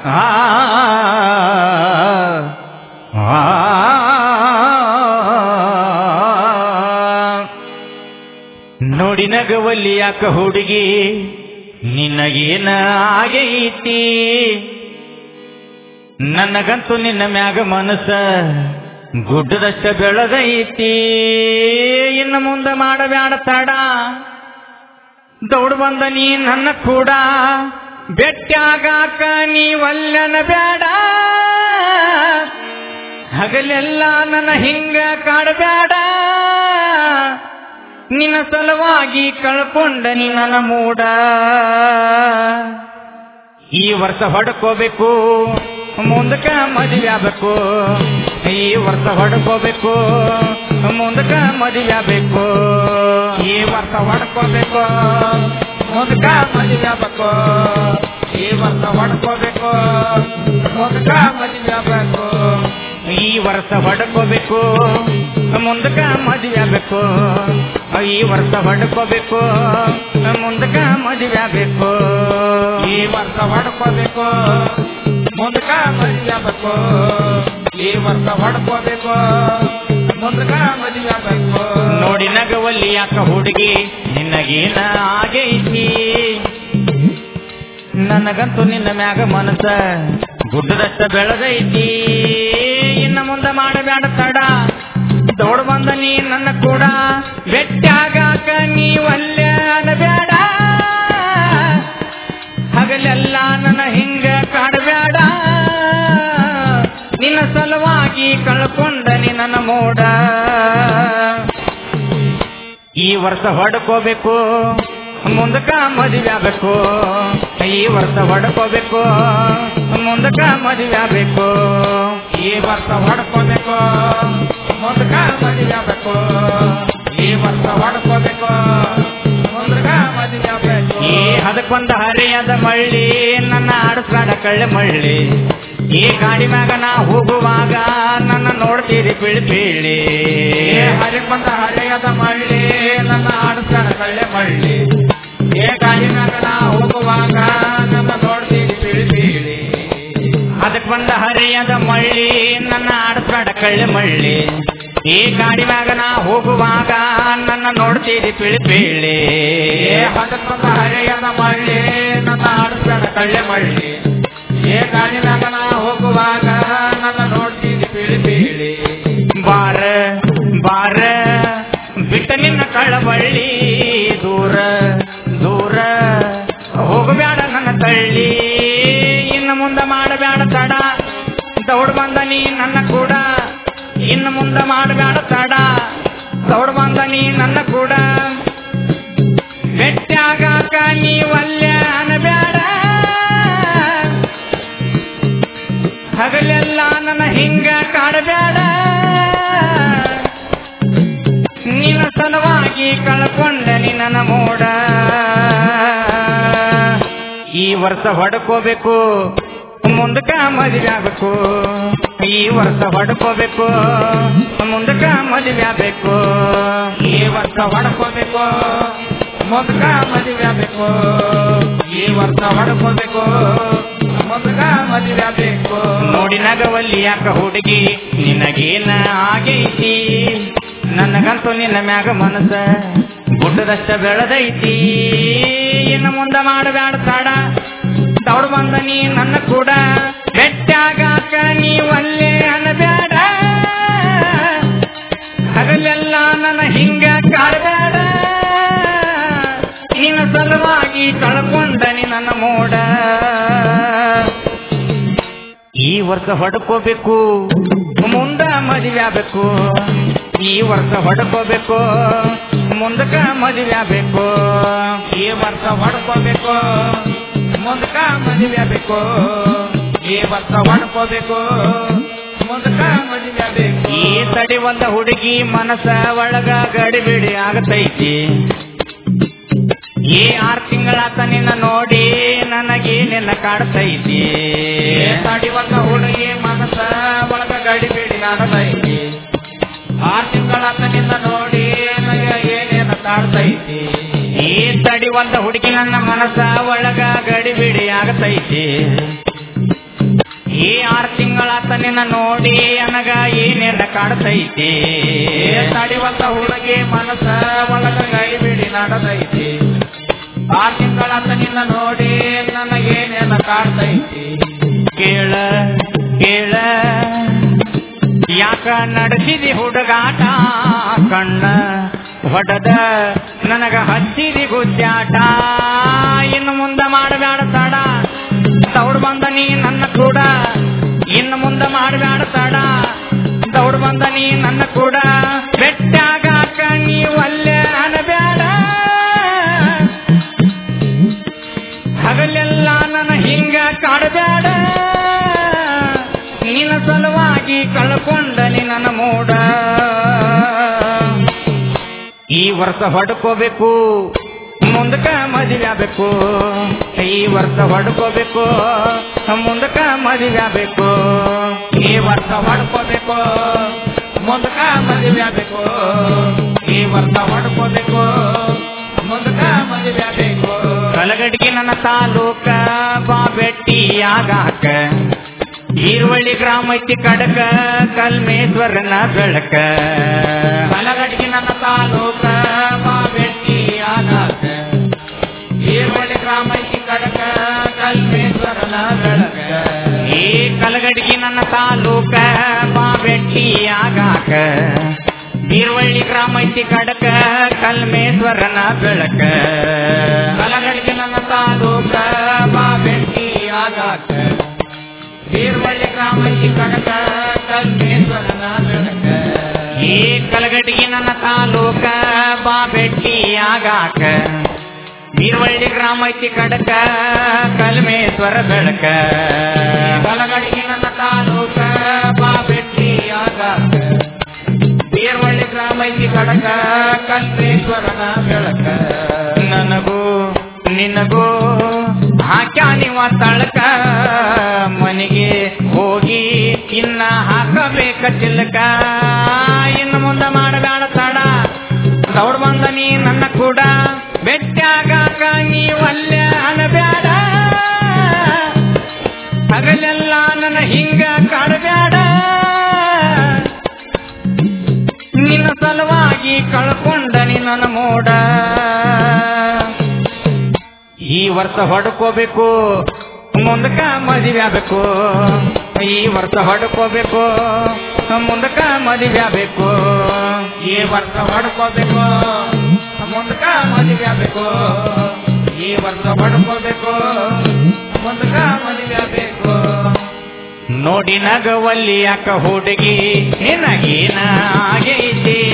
ಆ ಆ ನೋಡಿ ನಗವಲ್ಲಿ ಯಾಕ ಹುಡುಗಿ ನಿನಗೇನ ಆಗೈತಿ ನನಗಂತೂ ನಿನ್ನ ಮ್ಯಾಗ ಮನಸ್ಸ ಗುಡ್ಡದಷ್ಟ ಬೆಳದೈತಿ ಇನ್ನು ಮುಂದೆ ಮಾಡಬ್ಯಾಡ ತಡ ದೌಡ್ ಬಂದ ನೀ ನನ್ನ ಕೂಡ ಬೆಟ್ಟಾಗಾಕ ನೀ ಒಲ್ಲನ ಬೇಡ ಹಗಲೆಲ್ಲ ನನ್ನ ಹಿಂಗ ಕಾಡಬೇಡ ನಿನ್ನ ಸಲುವಾಗಿ ಕಳ್ಕೊಂಡ ನೀ ನನ್ನ ಮೂಡ ಈ ವರ್ಷ ಹೊಡ್ಕೋಬೇಕು ಮುಂದಕ್ಕ ಮದುವೆ ಆಗ್ಬೇಕು ಈ ವರ್ಷ ಹೊಡ್ಕೋಬೇಕು ಮುಂದಕ್ಕ ಮದುವೆ ಆಗ್ಬೇಕು ಈ ವರ್ಷ ಹೊಡ್ಕೋಬೇಕು ಮುಂದಕ ಮದುವೆ ಆಗ್ಬೇಕು ಈ ವರ್ಷ ಹೊಡ್ಕೋಬೇಕು ಮುಂದಕ ಮದುವೆ ಆಗ್ಬೇಕು ಈ ವರ್ಷ ಹೊಡ್ಕೋಬೇಕು ಮುಂದಕ್ಕ ಮದುವೆ ಆಗ್ಬೇಕು ಈ ವರ್ಷ ಹೊಡ್ಕೋಬೇಕು ಮುಂದಕ್ಕ ಮದುವೆ ಆಗ್ಬೇಕು ಈ ವರ್ಷ ಹೊಡ್ಕೋಬೇಕು ಮುಂದಕ ಮದುವೆ ಆಗ್ಬೇಕು ಈ ವರ್ಷ ಹೊಡ್ಕೋಬೇಕು ಮುಂದಕ ಮದುವೆ ಆಗ್ಬೇಕು ನೋಡಿ ನಗವಲ್ಲಿ ಯಾಕ ಹುಡುಗಿ ನಿನಗೇನ ಆಗೈತಿ ನನಗಂತೂ ನಿನ್ನ ಮ್ಯಾಗ ಮನಸ್ಸ ಗುಡ್ಡದಷ್ಟ ಬೆಳೆದೈತಿ ಇನ್ನ ಮುಂದೆ ಮಾಡಬೇಡ ತಡ ದೌಡ್ ಬಂದ ನೀ ನನ್ನ ಕೂಡ ಬೆಟ್ಟಾಗಾಕ ನೀ ಒಲ್ಲೆ ಅನಬೇಡ ಹಗಲೆಲ್ಲ ನನ್ನ ಹಿಂಗ ಕಾಡಬೇಡ ನಿನ್ನ ಸಲುವಾಗಿ ಕಳ್ಕೊಂಡ ನೀ ನನ್ನ ಮೋಡ ಈ ವರ್ಷ ಹೊಡ್ಕೋಬೇಕು ಮುಂದಕ್ಕ ಮದುವೆ ಆಗ್ಬೇಕು ಈ ವರ್ಷ ಹೊಡ್ಕೋಬೇಕು ಮುಂದಕ್ಕ ಮದುವೆ ಆಗ್ಬೇಕು ಈ ವರ್ಷ ಹೊಡ್ಕೋಬೇಕು ಮುಂದಕ ಮದುವೆ ಆಗ್ಬೇಕು ಈ ವರ್ಷ ಹೊಡ್ಕೋಬೇಕು ಮುಂದಕ ಮದುವೆ ಆಗ್ಬೇಕು ಈ ಹದಕ್ಕೊಂದ ಹರಿಯದ ಮಳ್ಳಿ ನನ್ನ ಆಡಿಸ್ಬೇಡ ಕಳ್ಳೆ ಮಳ್ಳಿ ಈ ಗಾಡಿ ಮ್ಯಾಗ ನಾ ಹೋಗುವಾಗ ನನ್ನ ನೋಡ್ತೀರಿ ಬೀಳ್ ಬೀಳಿ ಏ ಹರಿಕ್ ಬಂದ ಹಳೆಯದ ಮಳ್ಳಿ ನನ್ನ ಆಡಿಸ್ತಾನ ಕಳ್ಳೆ ಮಳ್ಳಿ ಏ ಗಾಡಿ ಮ್ಯಾಗ ನಾ ಹೋಗುವಾಗ ನನ್ನ ನೋಡ್ತೀನಿ ಬೀಳಿ ಬೀಳಿ ಅದಕ್ ಬಂದ ಹರಿಯದ ಮಳ್ಳಿ ನನ್ನ ಆಡಿಸ್ಬೇಡ ಕಳ್ಳೆ ಮಳ್ಳಿ ಈ ಗಾಡಿ ಮ್ಯಾಗ ನಾ ಹೋಗುವಾಗ ನನ್ನ ನೋಡ್ತೀರಿ ಪಿಳಿ ಪೀಳಿ ಏ ಹದಕ್ ಬಂದ ಹಳೆಯದ ಮಳ್ಳಿ ನನ್ನ ಆಡಿಸ್ತಾನ ಕಳ್ಳೆ ಮಳ್ಳಿ ಏ ಗಾಡಿ ಮ್ಯಾಗ ನಾ ಹೋಗುವಾಗ ನನ್ನ ನೋಡ್ತೀನಿ ಬೀಳಿ ಬೀಳಿ ಬಾರ ಬಾರ ಬಿಟ್ಟ ನಿನ್ನ ಕಳವಳ್ಳಿ ದೂರ ದೂರ ಹೋಗಬೇಡ ನನ್ನ ತಳ್ಳಿ ಇನ್ನು ಮುಂದೆ ಮಾಡಬೇಡ ತಡ ದೌಡ್ ಬಂದ ನೀ ನನ್ನ ಕೂಡ ಇನ್ನು ಮುಂದೆ ಮಾಡಬೇಡ ತಡ ದೌಡ್ ಬಂದ ನೀ ನನ್ನ ಕೂಡ ಬೆಟ್ಟಾಗಾಕ ನೀ ಒಲ್ಲೆ ಅನಬೇಡ ಹಗಲೆಲ್ಲ ನನ್ನ ಹಿಂಗ ಕಾಡಬೇಡ ನಿನ್ನ ಸಲುವಾಗಿ ಕಳ್ಕೊಂಡ ನಿನ್ನ ಮೋಡ ಈ ವರ್ಷ ಹೊಡ್ಕೋಬೇಕು ಮುಂದಕ್ಕ ಮದುವೆ ಆಗ್ಬೇಕು ಈ ವರ್ಷ ಹೊಡ್ಕೋಬೇಕು ಮುಂದಕ್ಕ ಮದುವೆ ಆಗ್ಬೇಕು ಈ ವರ್ಷ ಹೊಡ್ಕೋಬೇಕು ಮುಂದಕ ಮದುವೆ ಆಗ್ಬೇಕು ಈ ವರ್ಷ ಹೊಡ್ಕೋಬೇಕು ಮುಂದಕ ಮದುವೆ ಆಗ್ಬೇಕು ನೋಡಿ ನಗವಲ್ಲಿ ಯಾಕ ಹುಡುಗಿ ನಿನಗೇನ ಆಗೈತಿ ನನಗಂತೂ ನಿನ್ನ ಮ್ಯಾಗ ಮನಸ್ಸ ಗುಡ್ಡದಷ್ಟ ಬೆಳೆದೈತಿ ಇನ್ನು ಮುಂದೆ ಮಾಡಬೇಡ ತಾಡ ದೌಡ್ ಬಂದ ನೀ ನನ್ನ ಕೂಡ ಬೆಟ್ಟಾಗಾಕ ನೀ ಒಲ್ಲೆ ಅನ್ನಬೇಡ ಹಗಲೆಲ್ಲ ನನ್ನ ಹಿಂಗ ಕಾಡಬೇಡ ನಿನ್ನ ಸಲುವಾಗಿ ಕಳ್ಕೊಂಡ ನೀ ನನ್ನ ಮೋಡ ಈ ವರ್ಷ ಹೊಡ್ಕೋಬೇಕು ಮುಂದ ಮದುವೆ ಆಗ್ಬೇಕು ಈ ವರ್ಷ ಹೊಡ್ಕೋಬೇಕು ಮುಂದಕ್ಕ ಮದುವೆ ಆಗ್ಬೇಕು ಈ ವರ್ಷ ಹೊಡ್ಕೋಬೇಕು ಮುಂದಕ ಮದುವೆ ಆಗ್ಬೇಕು ಈ ವರ್ಷ ಹೊಡ್ಕೋಬೇಕು ಮುಂದಕ ಮದುವೆ ಆಗ್ಬೇಕು ಈ ತಡಿ ಒಂದ ಹುಡುಗಿ ಮನಸ್ಸ ಒಳಗ ಗಡಿಬಿಡಿ ಆಗತೈತಿ ಈ ಆರ್ ತಿಂಗಳಾತ ನಿನ್ನ ನೋಡಿ ನನಗೆ ನಿನ್ನ ಕಾಡ್ತೈತಿ ಏ ತಡಿ ಒಂದ ಹುಡುಗಿ ಮನಸ್ಸ ಒಳಗ ಗಡಿಬಿಡಿ ನಾಡತೈತಿ ಆರ್ ತಿಂಗಳಾತನಿಂದ ನೋಡಿ ನನಗೆ ಏನೇನು ಕಾಡ್ತೈತಿ ಈ ತಡಿ ಒಂದ ಹುಡುಗಿ ನನ್ನ ಮನಸ್ಸ ಒಳಗ ಗಡಿಬಿಡಿ ಆಗತೈತಿ ಈ ಆರ್ ತಿಂಗಳಾತ ನಿನ್ನ ನೋಡಿ ನನಗ ಏನೇನ ಕಾಡ್ತೈತಿ ತಡಿವಂತ ಹುಡುಗಿ ಮನಸ್ಸ ಒಳಗ ಕೈ ಬಿಡಿ ನಡೆದೈತಿ ಆರ್ ತಿಂಗಳಾತ ನಿನ್ನ ನೋಡಿ ನನಗೇನೇನ ಕಾಡ್ತೈತಿ ಕೇಳ ಕೇಳ ಯಾಕ ನಡೆಸಿದಿ ಹುಡುಗಾಟ ಕಣ್ಣ ಹೊಡೆದ ನನಗ ಹಚ್ಚಿದಿ ಗುದ್ದಾಟ ಇನ್ನು ಮುಂದೆ ಮಾಡಬೇಡ ತಡ ದೌಡ್ ಬಂದ ನೀ ನನ್ನ ಕೂಡ ಇನ್ನು ಮುಂದೆ ಮಾಡಬೇಡ ತಡ ದೌಡ್ ಬಂದ ನೀ ನನ್ನ ಕೂಡ ಬೆಟ್ಟಾಗಾಕ ನೀವಲ್ಲೇ ಅನಬೇಡ ಹಗಲೆಲ್ಲ ನನ್ನ ಹಿಂಗ ಕಾಡಬೇಡ ನಿನ್ನ ಸಲುವಾಗಿ ಕಳ್ಕೊಂಡಲಿ ನನ್ನ ಮೂಡ ಈ ವರ್ಷ ಹೊಡ್ಕೋಬೇಕು ಮುಂದಕ ಮದುವೆ ಆಗ್ಬೇಕು ಈ ವರ್ಷ ಹೊಡ್ಕೋಬೇಕು ಮುಂದಕ ಮದುವೆ ಆಗ್ಬೇಕು ಈ ವರ್ಷ ಹೊಡ್ಕೋಬೇಕು ಮುಂದಕ ಮದುವೆ ಆಗ್ಬೇಕು ಈ ವರ್ಷ ಹೊಡ್ಕೋಬೇಕು ಮುಂದಕ ಮದುವೆ ಆಗ್ಬೇಕು ಕಲಗಡಿಗೆ ನನ್ನ ತಾಲೂಕ ಬಾ ಬೆಟ್ಟಿಯಾಗಾಕ ಈರುವಳ್ಳಿ ಗ್ರಾಮ ಐತಿ ಕಡಕ ಕಲ್ಮೇಶ್ವರನ ಬೆಳಕ ಕಲಗಡಿಗೆ ನನ್ನ ತಾಲೂಕ ಮಾವೆಟ್ಟಿ ಆಗಾಕ ಈರುಳ್ಳಿ ಗ್ರಾಮ ಐತಿ ಕಡಕ ಕಲ್ಮೇಶ್ವರನ ಬೆಳಕ ಈ ಕಲಗಡಿಗೆ ನನ್ನ ತಾಲೂಕ ಬಾ ಬೆಟ್ಟಿಯಾಗಾಕ ಈರುವಳ್ಳಿ ಗ್ರಾಮ ಐತಿ ಕಡಕ ಕಲ್ಮೇಶ್ವರನ ಬೆಳಕ ಕಲಗಡಿಗೆ ನನ್ನ ತಾಲೂಕ ಮಾವೆಟ್ಟಿ ಆಗಾಕ ಈರುಳ್ಳಿ ಗ್ರಾಮ ಐತಿ ಕಡಕ ಕಲ್ಮೇಶ್ವರನ ಬೆಳಕ ಈ ಕಲಗಡಿಗೆ ನನ್ನ ತಾಲೂಕ ಬಾ ಬೆಟ್ಟಿಯಾಗಾಕ ಈರುವಳ್ಳಿ ಗ್ರಾಮ ಐತಿ ಕಡಕ ಕಲ್ಮೇಶ್ವರ ಬೆಳಕ ಕಲಗಡಿಗೆ ನನ್ನ ತಾಲೂಕ ಮಾವೆಟ್ಟಿ ಆಗಾಕ ಈರುಳ್ಳಿ ಗ್ರಾಮ ಐತಿ ಕಡಕ ಕಲ್ಮೇಶ್ವರನ ಬೆಳಕ ನನಗೂ ನಿನಗೂ ಹಾಕ್ಯಾನಿವ ತಳಕ ಮನೆಗೆ ಹೋಗಿ ಇನ್ನ ಹಾಕಬೇಕ ಚಿಲ್ಲಕ ಇನ್ನು ಮುಂದೆ ಮಾಡಬೇಡ ತಡ ದೌಡ್ ಬಂದ ನೀ ನನ್ನ ಕೂಡ ಬೆಟ್ಟಾಗಾಕ ನೀವಲ್ಲೇ ಅನಬೇಡ ಹಗಲೆಲ್ಲ ನನ್ನ ಹಿಂಗ ಕಾಡಬೇಡ ನಿನ್ನ ಸಲುವಾಗಿ ಕಳ್ಕೊಂಡನಿ ನನ್ನ ಮೋಡ ಈ ವರ್ಷ ಹೊಡ್ಕೋಬೇಕು ಮುಂದಕ ಮದುವೆ ಆಗ್ಬೇಕು ಈ ವರ್ಷ ಹೊಡ್ಕೋಬೇಕು ಮುಂದಕ ಮದುವೆ ಆಗ್ಬೇಕು ಈ ವರ್ಷ ಹೊಡ್ಕೋಬೇಕು ಮುಂದಕ ಮದುವೆ ಆಗ್ಬೇಕು ಈ ವರ್ಷ ಹೊಡ್ಕೋಬೇಕು ಮುಂದಕ ಮದುವೆ ಆಗ್ಬೇಕು ನೋಡಿ ನಗವಲ್ಲಿ ಯಾಕ ಹುಡುಗಿ ನಿನಗೇನ ಆಗೈತಿ